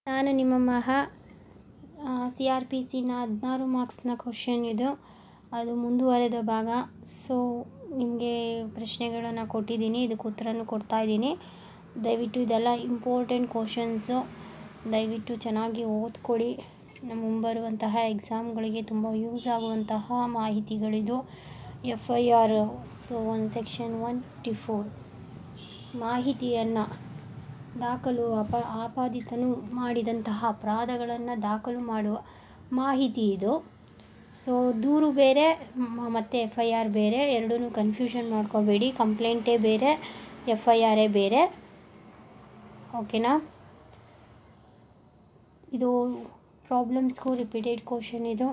ನಾನು ನಿಮ್ಮ ಮಹಾ ಸಿ ಆರ್ ಪಿ ಸಿನ ಹದಿನಾರು ಮಾರ್ಕ್ಸ್ನ ಕ್ವಶನ್ ಇದು ಅದು ಮುಂದುವರೆದ ಭಾಗ ಸೊ ನಿಮಗೆ ಪ್ರಶ್ನೆಗಳನ್ನು ಕೊಟ್ಟಿದ್ದೀನಿ ಇದಕ್ಕೆ ಉತ್ತರನೂ ಕೊಡ್ತಾ ಇದ್ದೀನಿ ದಯವಿಟ್ಟು ಇದೆಲ್ಲ ಇಂಪಾರ್ಟೆಂಟ್ ಕ್ವಶನ್ಸು ದಯವಿಟ್ಟು ಚೆನ್ನಾಗಿ ಓದ್ಕೊಳ್ಳಿ ನಮ್ಮ ಮುಂಬರುವಂತಹ ಎಕ್ಸಾಮ್ಗಳಿಗೆ ತುಂಬ ಯೂಸ್ ಆಗುವಂತಹ ಮಾಹಿತಿಗಳಿದು F I R so one section one fifty four ಮಾಹಿತಿಯನ್ನು ದಾಖಲು ಅಪ ಆಪಾದಿತನು ಮಾಡಿದಂತಹ ಅಪರಾಧಗಳನ್ನು ದಾಖಲು ಮಾಡುವ ಮಾಹಿತಿ ಇದು ಸೊ ದೂರು ಬೇರೆ ಮತ್ತು ಎಫ್ ಐ ಆರ್ ಬೇರೆ ಎರಡೂ ಕನ್ಫ್ಯೂಷನ್ ಮಾಡ್ಕೋಬೇಡಿ ಕಂಪ್ಲೇಂಟೇ ಬೇರೆ ಎಫ್ ಐ ಆರೇ ಬೇರೆ ಓಕೆನಾ ಇದು ಪ್ರಾಬ್ಲಮ್ಸ್ಗೂ ರಿಪೀಟೆಡ್ ಕ್ವಶನ್ ಇದು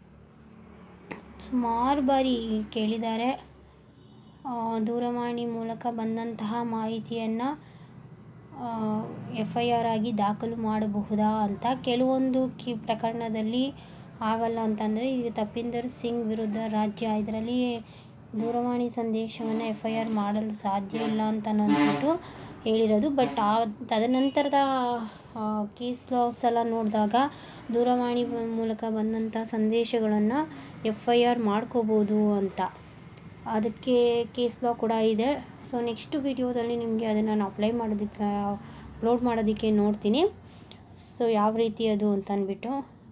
ಸುಮಾರು ಬಾರಿ ಕೇಳಿದ್ದಾರೆ ದೂರವಾಣಿ ಮೂಲಕ ಬಂದಂತಹ ಮಾಹಿತಿಯನ್ನು ಎಫ್ ಐ ಆರ್ ಆಗಿ ದಾಖಲು ಮಾಡಬಹುದಾ ಅಂತ ಕೆಲವೊಂದು ಕಿ ಪ್ರಕರಣದಲ್ಲಿ ಆಗಲ್ಲ ಅಂತಂದರೆ ಈಗ ತಪ್ಪಿಂದರ್ ಸಿಂಗ್ ವಿರುದ್ಧ ರಾಜ್ಯ ಇದರಲ್ಲಿ ದೂರವಾಣಿ ಸಂದೇಶವನ್ನು ಎಫ್ ಐ ಆರ್ ಮಾಡಲು ಸಾಧ್ಯ ಇಲ್ಲ ಅಂತ ಅಂದ್ಬಿಟ್ಟು ಹೇಳಿರೋದು ಬಟ್ ಆ ತದನಂತರದ ಕೇಸ್ ಲಾಸ್ ಎಲ್ಲ ನೋಡಿದಾಗ ದೂರವಾಣಿ ಮೂಲಕ ಬಂದಂಥ ಸಂದೇಶಗಳನ್ನು ಎಫ್ ಐ ಆರ್ ಮಾಡ್ಕೋಬೋದು ಅಂತ ಅದಕ್ಕೆ ಕೇಸ್ ಲಾ ಕೂಡ ಇದೆ ಸೊ ನೆಕ್ಸ್ಟ್ ವಿಡಿಯೋದಲ್ಲಿ ನಿಮಗೆ ಅದನ್ನು ನಾನು ಅಪ್ಲೈ ಮಾಡೋದಕ್ಕೆ ಅಪ್ಲೋಡ್ ಮಾಡೋದಕ್ಕೆ ನೋಡ್ತೀನಿ ಸೊ ಯಾವ ರೀತಿ ಅದು ಅಂತ ಅಂದ್ಬಿಟ್ಟು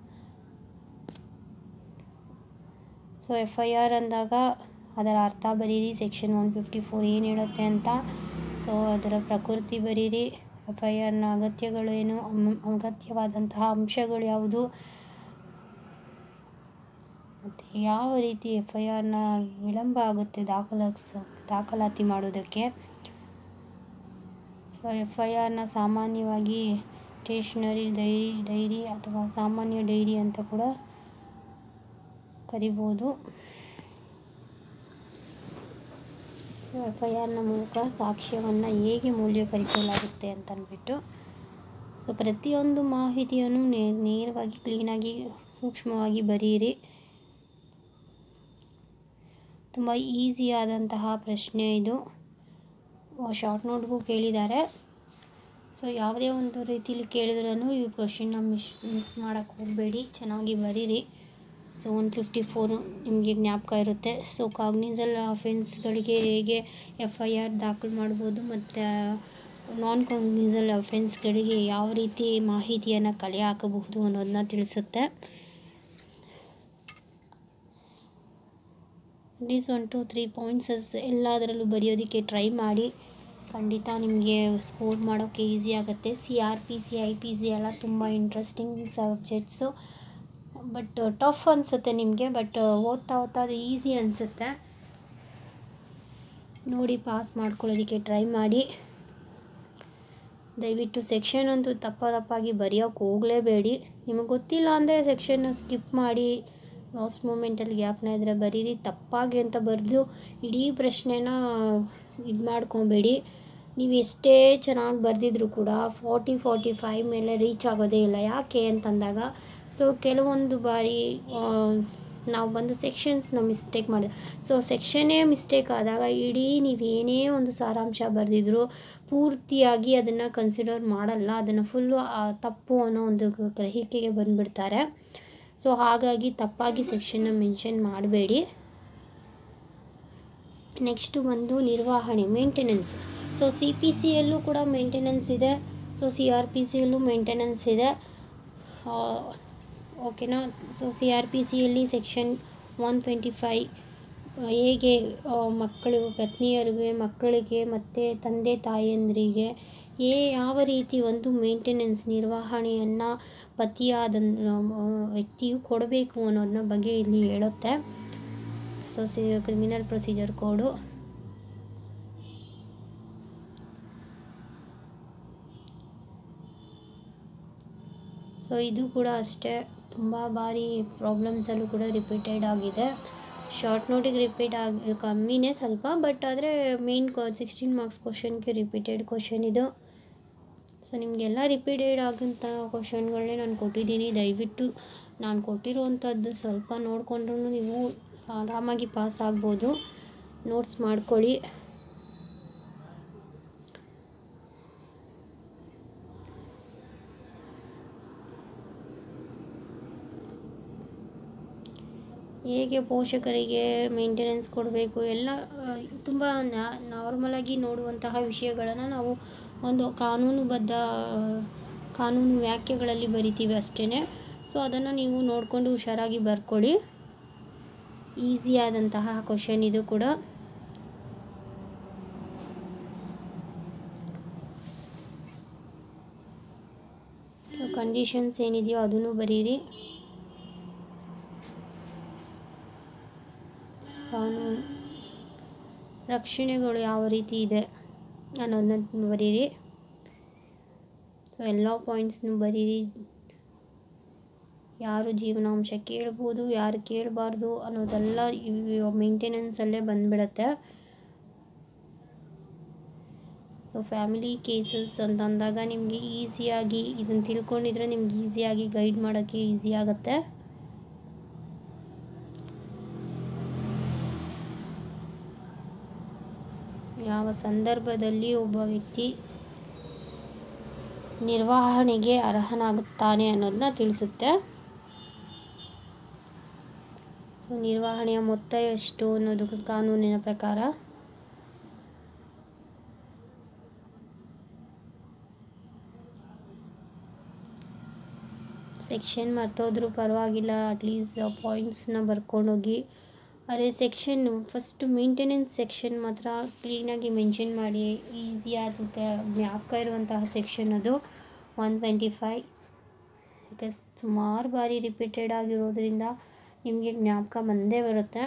ಸೊ ಎಫ್ ಐ ಆರ್ ಅಂದಾಗ ಅದರ ಅರ್ಥ ಬರೀರಿ ಸೆಕ್ಷನ್ ಒನ್ ಫಿಫ್ಟಿ ಫೋರ್ ಏನು ಹೇಳುತ್ತೆ ಅಂತ ಸೊ ಅದರ ಪ್ರಕೃತಿ ಬರೀರಿ ಎಫ್ ಐ ಆರ್ನ ಅಗತ್ಯಗಳೇನು ಅಗತ್ಯವಾದಂತಹ ಅಂಶಗಳು ಯಾವುದು ಮತ್ತು ಯಾವ ರೀತಿ ಎಫ್ ಐ ಆರ್ನ ವಿಳಂಬ ಆಗುತ್ತೆ ದಾಖಲಾತಿಸ ದಾಖಲಾತಿ ಮಾಡೋದಕ್ಕೆ ಸೊ ಎಫ್ ಐ ಆರ್ನ ಸಾಮಾನ್ಯವಾಗಿ ಸ್ಟೇಷನರಿ ಡೈರಿ ಡೈರಿ ಅಥವಾ ಸಾಮಾನ್ಯ ಡೈರಿ ಅಂತ ಕೂಡ ಕರಿಬೋದು ಸೊ ಎಫ್ ಐ ಆರ್ನ ಮೂಲಕ ಸಾಕ್ಷ್ಯವನ್ನು ಹೇಗೆ ಮೌಲ್ಯೀಕರಿಸಲಾಗುತ್ತೆ ಅಂತ ಅಂದ್ಬಿಟ್ಟು ಸೊ ಪ್ರತಿಯೊಂದು ಮಾಹಿತಿಯನ್ನು ನೇರವಾಗಿ ಕ್ಲೀನಾಗಿ ಸೂಕ್ಷ್ಮವಾಗಿ ಬರೀರಿ ತುಂಬ ಈಸಿಯಾದಂತಹ ಪ್ರಶ್ನೆ ಇದು ಶಾರ್ಟ್ ನೋಟ್ಗೂ ಕೇಳಿದ್ದಾರೆ ಸೊ ಯಾವುದೇ ಒಂದು ರೀತಿಲಿ ಕೇಳಿದ್ರೂ ಈ ಕ್ವಶನ್ನ ಮಿಸ್ ಮಿಸ್ ಮಾಡೋಕ್ಕೆ ಹೋಗಬೇಡಿ ಚೆನ್ನಾಗಿ ಬರೀರಿ ಸೊ ಒನ್ ಫಿಫ್ಟಿ ಫೋರು ನಿಮಗೆ ಜ್ಞಾಪಕ ಇರುತ್ತೆ ಸೊ ಕಾಗ್ನಿಸಲ್ ಅಫೆನ್ಸ್ಗಳಿಗೆ ಹೇಗೆ ಎಫ್ ಐ ಆರ್ ದಾಖಲು ಮಾಡ್ಬೋದು ಮತ್ತು ನಾನ್ ಕಾಗ್ನಿಸಲ್ ಅಫೆನ್ಸ್ಗಳಿಗೆ ಯಾವ ರೀತಿ ಮಾಹಿತಿಯನ್ನು ಕಲೆ ಹಾಕಬಹುದು ಅನ್ನೋದನ್ನ ತಿಳಿಸುತ್ತೆ ಅಟ್ಲೀಸ್ಟ್ ಒನ್ ಟು ತ್ರೀ ಪಾಯಿಂಟ್ಸಸ್ ಎಲ್ಲದರಲ್ಲೂ ಬರೆಯೋದಕ್ಕೆ ಟ್ರೈ ಮಾಡಿ ಖಂಡಿತ ನಿಮಗೆ ಸ್ಕೋರ್ ಮಾಡೋಕ್ಕೆ ಈಸಿ ಆಗುತ್ತೆ C R P C I P C ಎಲ್ಲ ತುಂಬ ಇಂಟ್ರೆಸ್ಟಿಂಗ್ ಸಬ್ಜೆಕ್ಟ್ಸು ಬಟ್ ಟಫ್ ಅನಿಸುತ್ತೆ ನಿಮಗೆ ಬಟ್ ಓದ್ತಾ ಓದ್ತಾ ಅದು ಈಸಿ ಅನಿಸುತ್ತೆ ನೋಡಿ ಪಾಸ್ ಮಾಡ್ಕೊಳ್ಳೋದಕ್ಕೆ ಟ್ರೈ ಮಾಡಿ ದಯವಿಟ್ಟು ಸೆಕ್ಷನ್ ಅಂತೂ ತಪ್ಪ ತಪ್ಪಾಗಿ ಬರೆಯೋಕ್ಕೆ ಹೋಗಲೇಬೇಡಿ ನಿಮಗೆ ಗೊತ್ತಿಲ್ಲ ಅಂದರೆ ಸೆಕ್ಷನ್ನ ಸ್ಕಿಪ್ ಮಾಡಿ ಲಾಸ್ಟ್ ಮೂಮೆಂಟಲ್ಲಿ ಗ್ಯಾಪ್ನ ಇದ್ದರೆ ಬರೀರಿ ತಪ್ಪಾಗಿ ಅಂತ ಬರೆದು ಇಡೀ ಪ್ರಶ್ನೆನ ಇದು ಮಾಡ್ಕೊಬೇಡಿ ನೀವು ಎಷ್ಟೇ ಚೆನ್ನಾಗಿ ಬರೆದಿದ್ರು ಕೂಡ ಫಾರ್ಟಿ ಫಾರ್ಟಿ ಫೈವ್ ಮೇಲೆ ರೀಚ್ ಆಗೋದೇ ಇಲ್ಲ ಯಾಕೆ ಅಂತಂದಾಗ ಸೊ ಕೆಲವೊಂದು ಬಾರಿ ನಾವು ಬಂದು ಸೆಕ್ಷನ್ಸ್ನ ಮಿಸ್ಟೇಕ್ ಮಾಡಿದೆ ಸೊ ಸೆಕ್ಷನ್ನೇ ಮಿಸ್ಟೇಕ್ ಆದಾಗ ಇಡೀ ನೀವು ಏನೇ ಒಂದು ಸಾರಾಂಶ ಬರೆದಿದ್ರು ಪೂರ್ತಿಯಾಗಿ ಅದನ್ನು ಕನ್ಸಿಡರ್ ಮಾಡಲ್ಲ ಅದನ್ನು ಫುಲ್ಲು ತಪ್ಪು ಅನ್ನೋ ಒಂದು ಗ್ರಹಿಕೆಗೆ ಬಂದುಬಿಡ್ತಾರೆ ಸೊ ಹಾಗಾಗಿ ತಪ್ಪಾಗಿ ಸೆಕ್ಷನ್ನ ಮೆನ್ಷನ್ ಮಾಡಬೇಡಿ ನೆಕ್ಸ್ಟು ಬಂದು ನಿರ್ವಹಣೆ ಮೇಂಟೆನೆನ್ಸ್ ಸೊ ಸಿ ಪಿ ಸಿಯಲ್ಲೂ ಕೂಡ ಮೇಂಟೆನೆನ್ಸ್ ಇದೆ ಸೊ ಸಿ ಆರ್ ಪಿ ಸಿಯಲ್ಲೂ ಮೇಂಟೆನೆನ್ಸ್ ಇದೆ ಓಕೆನಾ ಸೊ ಸಿ ಆರ್ ಪಿ ಸಿಯಲ್ಲಿ ಸೆಕ್ಷನ್ ಒನ್ ಟ್ವೆಂಟಿ ಫೈ ಹೇಗೆ ಮಕ್ಕಳು ಪತ್ನಿಯರಿಗೆ ಮಕ್ಕಳಿಗೆ ಮತ್ತು ತಂದೆ ತಾಯಂದಿರಿಗೆ ಏ ಯಾವ ರೀತಿ ಒಂದು ಮೇಂಟೆನೆನ್ಸ್ ನಿರ್ವಹಣೆಯನ್ನು ಪತಿಯಾದ ವ್ಯಕ್ತಿಯು ಕೊಡಬೇಕು ಅನ್ನೋದನ್ನ ಬಗ್ಗೆ ಇಲ್ಲಿ ಹೇಳುತ್ತೆ so C criminal procedure code so ಇದು ಕೂಡ ಅಷ್ಟೇ ತುಂಬ ಬಾರಿ ಪ್ರಾಬ್ಲಮ್ಸಲ್ಲೂ ಕೂಡ ರಿಪೀಟೆಡ್ ಆಗಿದೆ ಶಾರ್ಟ್ ನೋಟಿಗೆ ರಿಪೀಟ್ ಆಗಿ ಕಮ್ಮಿನೇ ಸ್ವಲ್ಪ ಬಟ್ ಆದರೆ ಮೇನ್ ಕೊ ಸಿಕ್ಸ್ಟೀನ್ ಮಾರ್ಕ್ಸ್ ಕ್ವಶನ್ಗೆ ರಿಪೀಟೆಡ್ ಕ್ವಶನ್ ಇದು ಸೊ ನಿಮಗೆಲ್ಲ ರಿಪೀಟೆಡ್ ಆಗೋಂಥ ಕ್ವಶನ್ಗಳನ್ನೇ ನಾನು ಕೊಟ್ಟಿದ್ದೀನಿ ದಯವಿಟ್ಟು ನಾನು ಕೊಟ್ಟಿರುವಂಥದ್ದು ಸ್ವಲ್ಪ ನೋಡಿಕೊಂಡ್ರೂ ನೀವು ಆರಾಮಾಗಿ ಪಾಸ್ ಆಗ್ಬೋದು ನೋಟ್ಸ್ ಮಾಡ್ಕೊಳ್ಳಿ ಹೇಗೆ ಪೋಷಕರಿಗೆ ಮೇಂಟೆನೆನ್ಸ್ ಕೊಡಬೇಕು ಎಲ್ಲ ತುಂಬ ನಾರ್ಮಲಾಗಿ ನೋಡುವಂತಹ ವಿಷಯಗಳನ್ನು ನಾವು ಒಂದು ಕಾನೂನುಬದ್ಧ ಕಾನೂನು ವ್ಯಾಖ್ಯೆಗಳಲ್ಲಿ ಬರಿತೀವಿ ಅಷ್ಟೇ ಸೊ ಅದನ್ನು ನೀವು ನೋಡಿಕೊಂಡು ಹುಷಾರಾಗಿ ಬರ್ಕೊಳ್ಳಿ ಈಸಿ ಆದಂತಹ ಕ್ವಶನ್ ಇದು ಕೂಡ ಕಂಡೀಷನ್ಸ್ ಏನಿದೆಯೋ ಅದನ್ನು ಬರೀರಿ ಕಾನೂನು ರಕ್ಷಣೆಗಳು ಯಾವ ರೀತಿ ಇದೆ ಅನ್ನೋದನ್ನ ಬರೀರಿ ಸೊ ಎಲ್ಲ ಪಾಯಿಂಟ್ಸ್ನು ಬರೀರಿ ಯಾರು ಜೀವನಾಂಶ ಕೇಳ್ಬೋದು ಯಾರು ಕೇಳಬಾರ್ದು ಅನ್ನೋದೆಲ್ಲ ಮೇಂಟೆನೆನ್ಸಲ್ಲೇ ಬಂದ್ಬಿಡತ್ತೆ ಸೊ ಫ್ಯಾಮಿಲಿ ಕೇಸಸ್ ಅಂತ ಅಂದಾಗ ನಿಮಗೆ ಈಸಿಯಾಗಿ ಇದನ್ನು ತಿಳ್ಕೊಂಡಿದ್ರೆ ನಿಮ್ಗೆ ಈಸಿಯಾಗಿ ಗೈಡ್ ಮಾಡೋಕ್ಕೆ ಈಸಿ ಆಗುತ್ತೆ ಯಾವ ಸಂದರ್ಭದಲ್ಲಿ ಒಬ್ಬ ವ್ಯಕ್ತಿ ನಿರ್ವಹಣೆಗೆ ಅರ್ಹನಾಗುತ್ತಾನೆ ಅನ್ನೋದನ್ನ ತಿಳಿಸುತ್ತೆ ಸೊ ನಿರ್ವಹಣೆಯ ಮೊತ್ತ ಎಷ್ಟು ಅನ್ನೋದು ಕಾನೂನಿನ ಪ್ರಕಾರ ಸೆಕ್ಷನ್ ಮರ್ತೋದ್ರೂ ಪರವಾಗಿಲ್ಲ ಅಟ್ಲೀಸ್ಟ್ ಪಾಯಿಂಟ್ಸ್ನ ಬರ್ಕೊಂಡೋಗಿ ಅದೇ ಸೆಕ್ಷನ್ ಫಸ್ಟ್ ಮೇಂಟೆನೆನ್ಸ್ ಸೆಕ್ಷನ್ ಮಾತ್ರ ಕ್ಲೀನಾಗಿ ಮೆನ್ಷನ್ ಮಾಡಿ ಈಸಿ ಅದಕ್ಕೆ ಜ್ಞಾಪಕ ಇರುವಂತಹ ಸೆಕ್ಷನ್ ಅದು ಒನ್ ಟ್ವೆಂಟಿ ಫೈ ಬಿಕಾಸ್ ಸುಮಾರು ಬಾರಿ ರಿಪೀಟೆಡ್ ಆಗಿರೋದ್ರಿಂದ ನಿಮಗೆ ಜ್ಞಾಪಕ ಬಂದೇ ಬರುತ್ತೆ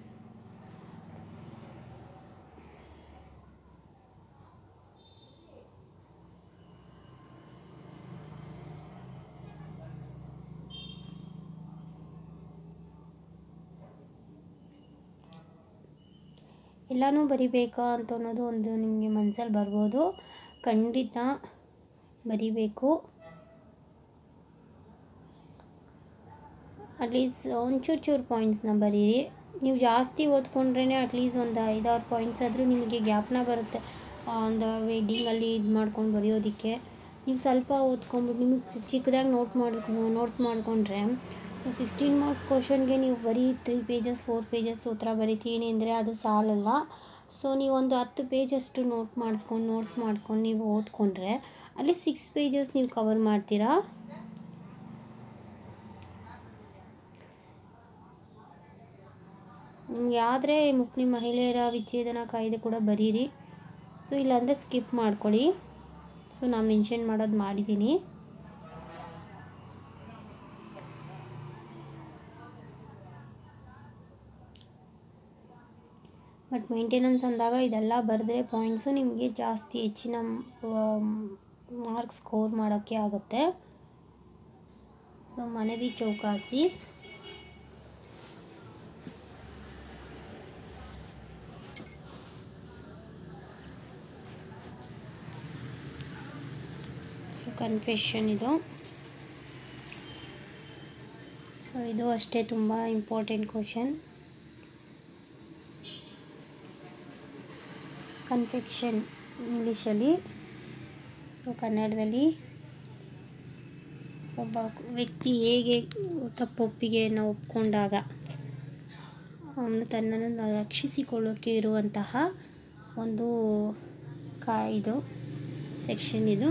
ಎಲ್ಲನೂ ಬರಿಬೇಕಾ ಅಂತ ಅನ್ನೋದು ಒಂದು ನಿಮಗೆ ಮನಸ್ಸಲ್ಲಿ ಬರ್ಬೋದು ಖಂಡಿತ ಬರಿಬೇಕು ಅಟ್ಲೀಸ್ಟ್ ಒಂಚೂರು ಚೂರು ಪಾಯಿಂಟ್ಸ್ನ ಬರೀರಿ ನೀವು ಜಾಸ್ತಿ ಓದ್ಕೊಂಡ್ರೇ ಅಟ್ಲೀಸ್ಟ್ ಒಂದು ಐದಾರು ಪಾಯಿಂಟ್ಸ್ ಆದರೂ ನಿಮಗೆ ಜ್ಞಾಪನ ಬರುತ್ತೆ ಒಂದು ವೆಡ್ಡಿಂಗಲ್ಲಿ ಇದು ಮಾಡ್ಕೊಂಡು ಬರೆಯೋದಕ್ಕೆ ನೀವು ಸ್ವಲ್ಪ ಓದ್ಕೊಂಬಿಟ್ಟು ನಿಮಗೆ ಚಿಕ್ಕದಾಗಿ ನೋಟ್ ಮಾಡಿ ನೋಟ್ಸ್ ಮಾಡಿಕೊಂಡ್ರೆ ಸೊ ಸಿಕ್ಸ್ಟೀನ್ ಮಾರ್ಕ್ಸ್ ಕ್ವಶನ್ಗೆ ನೀವು ಬರೀ ತ್ರೀ ಪೇಜಸ್ ಫೋರ್ ಪೇಜಸ್ ಉತ್ತರ ಬರಿತೀನಿ ಅಂದರೆ ಅದು ಸಾಲಲ್ಲ ಸೊ ನೀವು ಒಂದು ಹತ್ತು ಪೇಜಷ್ಟು ನೋಟ್ ಮಾಡಿಸ್ಕೊಂಡು ನೋಟ್ಸ್ ಮಾಡಿಸ್ಕೊಂಡು ನೀವು ಓದ್ಕೊಂಡ್ರೆ ಅಲ್ಲಿ ಸಿಕ್ಸ್ ಪೇಜಸ್ ನೀವು ಕವರ್ ಮಾಡ್ತೀರಾ ನಿಮ್ಗೆ ಆದರೆ ಮುಸ್ಲಿಂ ಮಹಿಳೆಯರ ವಿಚ್ಛೇದನ ಕಾಯ್ದೆ ಕೂಡ ಬರೀರಿ ಸೊ ಇಲ್ಲಾಂದರೆ ಸ್ಕಿಪ್ ಮಾಡ್ಕೊಳ್ಳಿ ಸೊ ನಾನು ಮೆನ್ಷನ್ ಮಾಡೋದು ಮಾಡಿದ್ದೀನಿ ಬಟ್ ಮೇಂಟೆನೆನ್ಸ್ ಅಂದಾಗ ಇದೆಲ್ಲ ಬರೆದ್ರೆ ಪಾಯಿಂಟ್ಸು ನಿಮಗೆ ಜಾಸ್ತಿ ಹೆಚ್ಚಿನ ಮಾರ್ಕ್ಸ್ ಸ್ಕೋರ್ ಮಾಡೋಕ್ಕೆ ಆಗುತ್ತೆ ಸೊ ಮನವಿ ಚೌಕಾಸಿ ಸೊ ಕನ್ಫೆಷನ್ ಇದು ಸೊ ಇದು ಅಷ್ಟೇ ತುಂಬ ಇಂಪಾರ್ಟೆಂಟ್ ಕ್ವಶನ್ ಕನ್ಫೆಕ್ಷನ್ ಇಂಗ್ಲೀಷಲ್ಲಿ ಸೊ ಕನ್ನಡದಲ್ಲಿ ಒಬ್ಬ ವ್ಯಕ್ತಿ ಹೇಗೆ ತಪ್ಪೊಪ್ಪಿಗೆಯನ್ನು ಒಪ್ಕೊಂಡಾಗ ಅವನು ತನ್ನನ್ನು ರಕ್ಷಿಸಿಕೊಳ್ಳೋಕ್ಕೆ ಇರುವಂತಹ ಒಂದು ಕಾ ಇದು ಸೆಕ್ಷನ್ ಇದು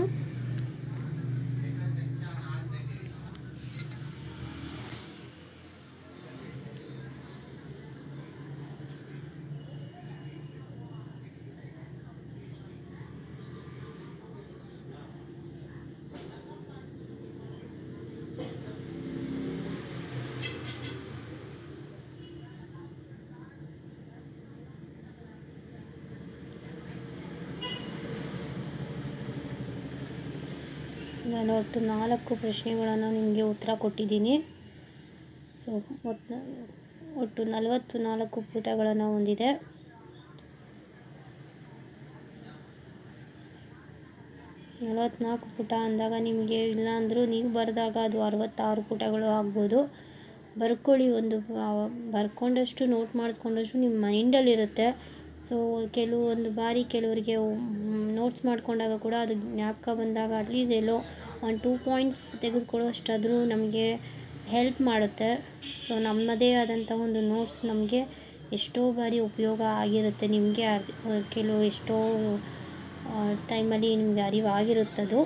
ನಾನು ಒಟ್ಟು ನಾಲ್ಕು ಪ್ರಶ್ನೆಗಳನ್ನು ನಿಮಗೆ ಉತ್ತರ ಕೊಟ್ಟಿದ್ದೀನಿ ಸೊ ಒಟ್ಟು ಒಟ್ಟು ನಲವತ್ತು ನಾಲ್ಕು ಪುಟಗಳನ್ನು ಹೊಂದಿದೆ ನಲವತ್ತ್ನಾಲ್ಕು ಪುಟ ಅಂದಾಗ ನಿಮಗೆ ಇಲ್ಲ ಅಂದರೂ ನೀವು ಬರೆದಾಗ ಅದು ಅರವತ್ತಾರು ಪುಟಗಳು ಆಗ್ಬೋದು ಬರ್ಕೊಳ್ಳಿ ಒಂದು ಬರ್ಕೊಂಡಷ್ಟು ನೋಟ್ ಮಾಡಿಸ್ಕೊಂಡಷ್ಟು ನಿಮ್ಮ ಮೈಂಡಲ್ಲಿರುತ್ತೆ ಸೊ ಕೆಲವೊಂದು ಬಾರಿ ಕೆಲವರಿಗೆ ನೋಟ್ಸ್ ಮಾಡ್ಕೊಂಡಾಗ ಕೂಡ ಅದು ಜ್ಞಾಪಕ ಬಂದಾಗ ಅಟ್ಲೀಸ್ಟ್ ಎಲ್ಲೋ ಒಂದು ಟೂ ಪಾಯಿಂಟ್ಸ್ ತೆಗೆದುಕೊಳ್ಳೋ ಅಷ್ಟಾದರೂ ನಮಗೆ ಹೆಲ್ಪ್ ಮಾಡುತ್ತೆ ಸೊ ನಮ್ಮದೇ ಆದಂಥ ಒಂದು ನೋಟ್ಸ್ ನಮಗೆ ಎಷ್ಟೋ ಬಾರಿ ಉಪಯೋಗ ಆಗಿರುತ್ತೆ ನಿಮಗೆ ಅರ್ಧ ಕೆಲವು ಎಷ್ಟೋ ಟೈಮಲ್ಲಿ ನಿಮಗೆ ಅರಿವಾಗಿರುತ್ತದು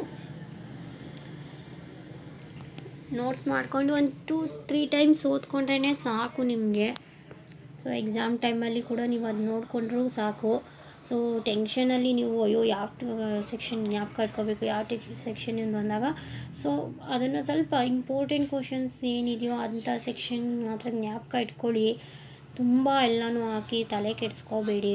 ನೋಟ್ಸ್ ಮಾಡಿಕೊಂಡು ಒಂದು ಟೂ ತ್ರೀ ಟೈಮ್ಸ್ ಓದ್ಕೊಂಡ್ರೇ ಸಾಕು ನಿಮಗೆ ಸೊ ಎಕ್ಸಾಮ್ ಟೈಮಲ್ಲಿ ಕೂಡ ನೀವು ಅದು ನೋಡಿಕೊಂಡ್ರೂ ಸಾಕು ಸೊ ಟೆನ್ಷನಲ್ಲಿ ನೀವು ಅಯ್ಯೋ ಯಾವ ಸೆಕ್ಷನ್ ಜ್ಞಾಪಕ ಇಟ್ಕೋಬೇಕು ಯಾವ ಟೆಕ್ ಸೆಕ್ಷನ್ ಬಂದಾಗ ಸೊ ಅದನ್ನು ಸ್ವಲ್ಪ ಇಂಪಾರ್ಟೆಂಟ್ ಕ್ವಶನ್ಸ್ ಏನಿದೆಯೋ ಅಂಥ ಸೆಕ್ಷನ್ ಮಾತ್ರ ಜ್ಞಾಪಕ ಇಟ್ಕೊಳ್ಳಿ ತುಂಬ ಎಲ್ಲನೂ ಹಾಕಿ ತಲೆ ಕೆಡಿಸ್ಕೋಬೇಡಿ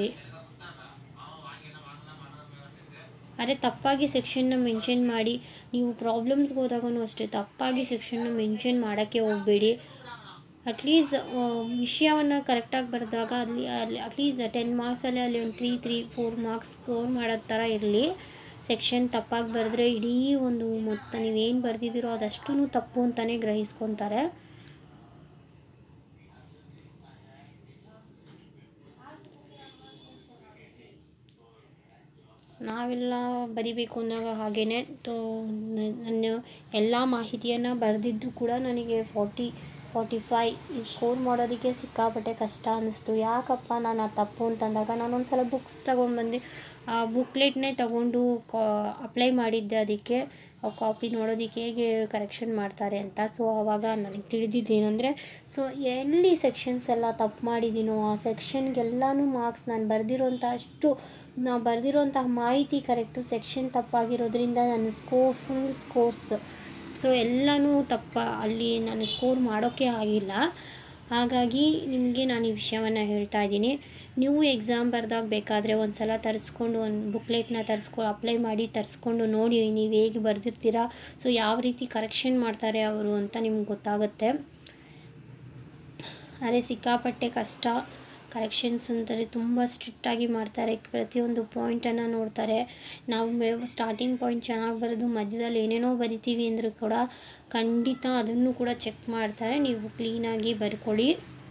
ಅರೆ ತಪ್ಪಾಗಿ ಸೆಕ್ಷನ್ನ ಮೆನ್ಷನ್ ಮಾಡಿ ನೀವು ಪ್ರಾಬ್ಲಮ್ಸ್ಗೆ ಹೋದಾಗೂ ಅಷ್ಟೇ ತಪ್ಪಾಗಿ ಸೆಕ್ಷನ್ನ ಮೆನ್ಷನ್ ಮಾಡೋಕ್ಕೆ ಹೋಗಬೇಡಿ ಅಟ್ಲೀಸ್ಟ್ ವಿಷಯವನ್ನು ಕರೆಕ್ಟಾಗಿ ಬರೆದಾಗ ಅಲ್ಲಿ ಅಲ್ಲಿ ಅಟ್ಲೀಸ್ಟ್ ಟೆನ್ ಮಾರ್ಕ್ಸಲ್ಲಿ ಅಲ್ಲಿ ಒಂದು three three four marks score ಮಾಡೋ ಥರ ಇರಲಿ ಸೆಕ್ಷನ್ ತಪ್ಪಾಗಿ ಬರೆದ್ರೆ ಇಡೀ ಒಂದು ಮೊತ್ತ ನೀವೇನು ಬರೆದಿದ್ದೀರೋ ಅದಷ್ಟೂ ತಪ್ಪು ಅಂತಲೇ ಗ್ರಹಿಸ್ಕೊತಾರೆ ನಾವೆಲ್ಲ ಬರಿಬೇಕು ಅಂದಾಗ ಹಾಗೇ ತೋ ನನ್ನ ಎಲ್ಲ ಮಾಹಿತಿಯನ್ನು ಬರೆದಿದ್ದು ಕೂಡ ನನಗೆ ಫಾರ್ಟಿ ಫಾರ್ಟಿ ಫೈ ಈ ಸ್ಕೋರ್ ಮಾಡೋದಕ್ಕೆ ಸಿಕ್ಕಾಪಟ್ಟೆ ಕಷ್ಟ ಅನ್ನಿಸ್ತು ಯಾಕಪ್ಪ ನಾನು ಅದು ತಪ್ಪು ಅಂತಂದಾಗ ನಾನು ಒಂದು ಸಲ ಬುಕ್ಸ್ ತೊಗೊಂಡ್ಬಂದು ಆ ಬುಕ್ಲೆಟ್ನೇ ತೊಗೊಂಡು ಕಾ ಅಪ್ಲೈ ಮಾಡಿದ್ದೆ ಅದಕ್ಕೆ ಆ ಕಾಪಿ ನೋಡೋದಕ್ಕೆ ಹೇಗೆ ಕರೆಕ್ಷನ್ ಮಾಡ್ತಾರೆ ಅಂತ ಸೊ ಆವಾಗ ನನಗೆ ತಿಳಿದಿದ್ದೇನೆಂದರೆ ಸೊ ಎಲ್ಲಿ ಸೆಕ್ಷನ್ಸ್ ಎಲ್ಲ ತಪ್ಪು ಮಾಡಿದ್ದೀನೋ ಆ ಸೆಕ್ಷನ್ಗೆಲ್ಲನೂ ಮಾರ್ಕ್ಸ್ ನಾನು ಬರೆದಿರೋಂಥ ಅಷ್ಟು ನಾವು ಬರೆದಿರೋಂತಹ ಮಾಹಿತಿ ಕರೆಕ್ಟು ಸೆಕ್ಷನ್ ತಪ್ಪಾಗಿರೋದ್ರಿಂದ ನನ್ನ ಸ್ಕೋರ್ ಫುಲ್ ಸ್ಕೋರ್ಸ್ ಸೊ ಎಲ್ಲನೂ ತಪ್ಪ ಅಲ್ಲಿ ನಾನು ಸ್ಕೋರ್ ಮಾಡೋಕ್ಕೆ ಆಗಿಲ್ಲ ಹಾಗಾಗಿ ನಿಮಗೆ ನಾನು ಈ ವಿಷಯವನ್ನು ಹೇಳ್ತಾ ಇದ್ದೀನಿ ನೀವು ಎಕ್ಸಾಮ್ ಬರೆದಾಗ ಬೇಕಾದರೆ ಒಂದು ಸಲ ತರಿಸ್ಕೊಂಡು ಒಂದು ಬುಕ್ಲೆಟ್ನ ತರಿಸ್ಕೊ ಅಪ್ಲೈ ಮಾಡಿ ತರಿಸ್ಕೊಂಡು ನೋಡಿ ನೀವು ಹೇಗೆ ಬರೆದಿರ್ತೀರಾ ಸೊ ಯಾವ ರೀತಿ ಕರೆಕ್ಷನ್ ಮಾಡ್ತಾರೆ ಅವರು ಅಂತ ನಿಮ್ಗೆ ಗೊತ್ತಾಗುತ್ತೆ ಅದೇ ಸಿಕ್ಕಾಪಟ್ಟೆ ಕಷ್ಟ ಕರೆಕ್ಷನ್ಸ್ ಅಂತಾರೆ ತುಂಬ ಸ್ಟ್ರಿಕ್ಟಾಗಿ ಮಾಡ್ತಾರೆ ಪ್ರತಿಯೊಂದು ಪಾಯಿಂಟನ್ನು ನೋಡ್ತಾರೆ ನಾವು ಸ್ಟಾರ್ಟಿಂಗ್ ಪಾಯಿಂಟ್ ಚೆನ್ನಾಗಿ ಬರೆದು ಮಧ್ಯದಲ್ಲಿ ಏನೇನೋ ಬರಿತೀವಿ ಅಂದರೂ ಕೂಡ ಖಂಡಿತ ಅದನ್ನು ಕೂಡ ಚೆಕ್ ಮಾಡ್ತಾರೆ ನೀವು ಕ್ಲೀನಾಗಿ ಬರ್ಕೊಳ್ಳಿ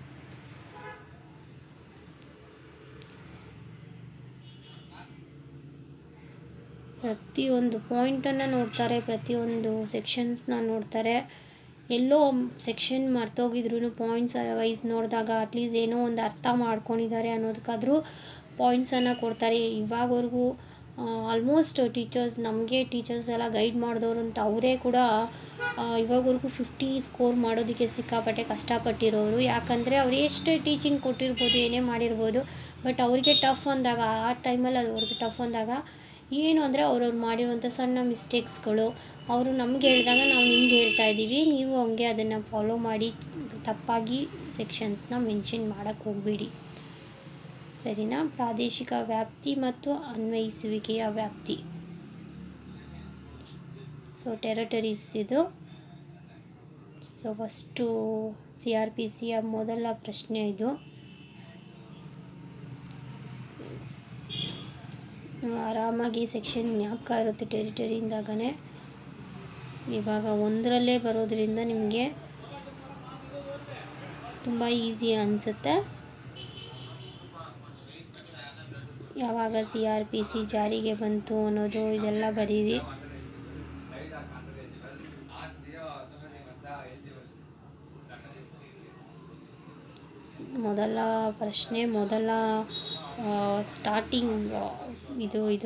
ಪ್ರತಿಯೊಂದು ಪಾಯಿಂಟನ್ನು ನೋಡ್ತಾರೆ ಪ್ರತಿಯೊಂದು ಸೆಕ್ಷನ್ಸ್ನ ನೋಡ್ತಾರೆ ಎಲ್ಲೋ ಸೆಕ್ಷನ್ ಮರ್ತೋಗಿದ್ರು ಪಾಯಿಂಟ್ಸ್ ವೈಸ್ ನೋಡಿದಾಗ ಅಟ್ಲೀಸ್ಟ್ ಏನೋ ಒಂದು ಅರ್ಥ ಮಾಡ್ಕೊಂಡಿದ್ದಾರೆ ಅನ್ನೋದಕ್ಕಾದರೂ ಪಾಯಿಂಟ್ಸನ್ನು ಕೊಡ್ತಾರೆ ಇವಾಗವರೆಗೂ ಆಲ್ಮೋಸ್ಟ್ ಟೀಚರ್ಸ್ ನಮಗೆ ಟೀಚರ್ಸ್ ಎಲ್ಲ ಗೈಡ್ ಮಾಡಿದವರು ಅಂತ ಅವರೇ ಕೂಡ ಇವಾಗವರೆಗೂ ಫಿಫ್ಟಿ ಸ್ಕೋರ್ ಮಾಡೋದಕ್ಕೆ ಸಿಕ್ಕಾಪಟ್ಟೆ ಕಷ್ಟಪಟ್ಟಿರೋರು ಯಾಕಂದರೆ ಅವ್ರು ಎಷ್ಟೇ ಟೀಚಿಂಗ್ ಕೊಟ್ಟಿರ್ಬೋದು ಏನೇ ಮಾಡಿರ್ಬೋದು ಬಟ್ ಅವರಿಗೆ ಟಫ್ ಅಂದಾಗ ಆ ಟೈಮಲ್ಲಿ ಅದು ಅವ್ರಿಗೆ ಟಫ್ ಅಂದಾಗ ಏನು ಅಂದರೆ ಅವ್ರವ್ರು ಮಾಡಿರುವಂಥ ಸಣ್ಣ ಮಿಸ್ಟೇಕ್ಸ್ಗಳು ಅವರು ನಮ್ಗೆ ಹೇಳಿದಾಗ ನಾವು ನಿಮ್ಗೆ ಹೇಳ್ತಾ ಇದ್ದೀವಿ ನೀವು ಹಂಗೆ ಅದನ್ನು ಫಾಲೋ ಮಾಡಿ ತಪ್ಪಾಗಿ ಸೆಕ್ಷನ್ಸ್ನ ಮೆನ್ಷನ್ ಮಾಡೋಕ್ಕೆ ಹೋಗಬೇಡಿ ಸರಿನಾ ಪ್ರಾದೇಶಿಕ ವ್ಯಾಪ್ತಿ ಮತ್ತು ಅನ್ವಯಿಸುವಿಕೆಯ ವ್ಯಾಪ್ತಿ ಸೊ ಟೆರಟರೀಸ್ ಇದು so first C R P ಸಿಯ ಮೊದಲ ಪ್ರಶ್ನೆ ಇದು ಆರಾಮಾಗಿ ಸೆಕ್ಷನ್ ಜ್ಞಾಪಕ ಇರುತ್ತೆ ಟೆರಿಟರಿಯಿಂದಾಗನೇ ಇವಾಗ ಒಂದರಲ್ಲೇ ಬರೋದ್ರಿಂದ ನಿಮಗೆ ತುಂಬ ಈಸಿ ಅನಿಸುತ್ತೆ ಯಾವಾಗ ಸಿ ಆರ್ ಪಿ ಸಿ ಜಾರಿಗೆ ಬಂತು ಅನ್ನೋದು ಇದೆಲ್ಲ ಬರೀರಿ ಮೊದಲ ಪ್ರಶ್ನೆ ಮೊದಲ ಸ್ಟಾರ್ಟಿಂಗ್ ಇದು ಇದು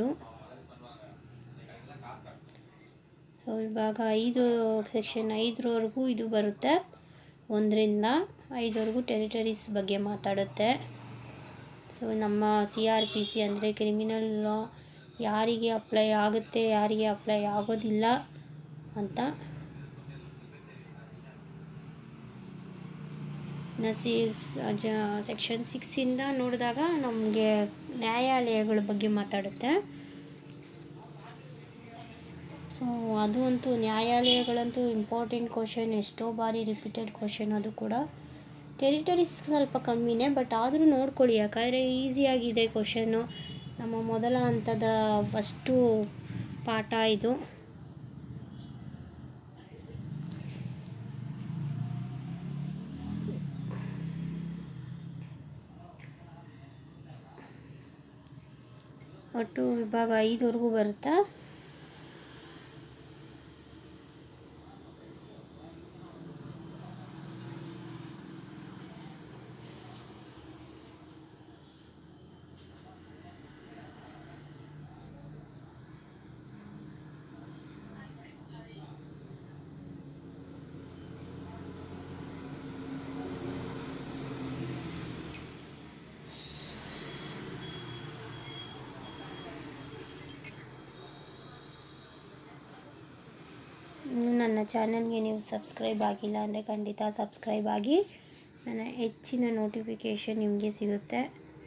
ಸೊ ಇವಾಗ ಐದು ಸೆಕ್ಷನ್ ಐದರವರೆಗೂ ಇದು ಬರುತ್ತೆ ಒಂದರಿಂದ ಐದವರೆಗೂ ಟೆರಿಟರೀಸ್ ಬಗ್ಗೆ ಮಾತಾಡುತ್ತೆ ಸೊ ನಮ್ಮ ಸಿ ಆರ್ ಪಿ ಸಿ ಅಂದರೆ ಕ್ರಿಮಿನಲ್ ಲಾ ಯಾರಿಗೆ ಅಪ್ಲೈ ಆಗುತ್ತೆ ಯಾರಿಗೆ ಅಪ್ಲೈ ಆಗೋದಿಲ್ಲ ಅಂತ ನಸಿ ಜ ಸೆಕ್ಷನ್ ಸಿಕ್ಸಿಂದ ನೋಡಿದಾಗ ನಮಗೆ ನ್ಯಾಯಾಲಯಗಳ ಬಗ್ಗೆ ಮಾತಾಡುತ್ತೆ ಸೊ ಅದು ಅಂತೂ ನ್ಯಾಯಾಲಯಗಳಂತೂ ಇಂಪಾರ್ಟೆಂಟ್ ಕ್ವಶನ್ ಎಷ್ಟೋ ಬಾರಿ ರಿಪೀಟೆಡ್ ಕ್ವಶನ್ ಅದು ಕೂಡ ಟೆರಿಟರೀಸ್ ಸ್ವಲ್ಪ ಕಮ್ಮಿನೇ ಬಟ್ ಆದರೂ ನೋಡ್ಕೊಳ್ಳಿ ಯಾಕಂದರೆ ಈಸಿಯಾಗಿದೆ ಕ್ವಶನ್ನು ನಮ್ಮ ಮೊದಲ ಹಂತದ ಫಸ್ಟು ಪಾಠ ಇದು ಒಟ್ಟು ವಿಭಾಗ ಐದವರೆಗೂ ಬರುತ್ತಾ ನನ್ನ ಚಾನಲ್ಗೆ ನೀವು ಸಬ್ಸ್ಕ್ರೈಬ್ ಆಗಿಲ್ಲ ಅಂದರೆ ಖಂಡಿತ ಸಬ್ಸ್ಕ್ರೈಬ್ ಆಗಿ ನನ್ನ ಹೆಚ್ಚಿನ ನೋಟಿಫಿಕೇಷನ್ ನಿಮಗೆ ಸಿಗುತ್ತೆ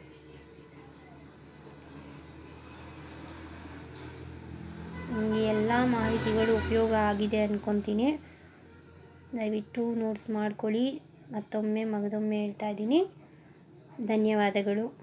ನಿಮಗೆ ಎಲ್ಲ ಮಾಹಿತಿಗಳು ಉಪಯೋಗ ಆಗಿದೆ ಅಂದ್ಕೊತೀನಿ ದಯವಿಟ್ಟು ನೋಟ್ಸ್ ಮಾಡ್ಕೊಳ್ಳಿ ಮತ್ತೊಮ್ಮೆ ಮಗದೊಮ್ಮೆ ಹೇಳ್ತಾ ಇದ್ದೀನಿ ಧನ್ಯವಾದಗಳು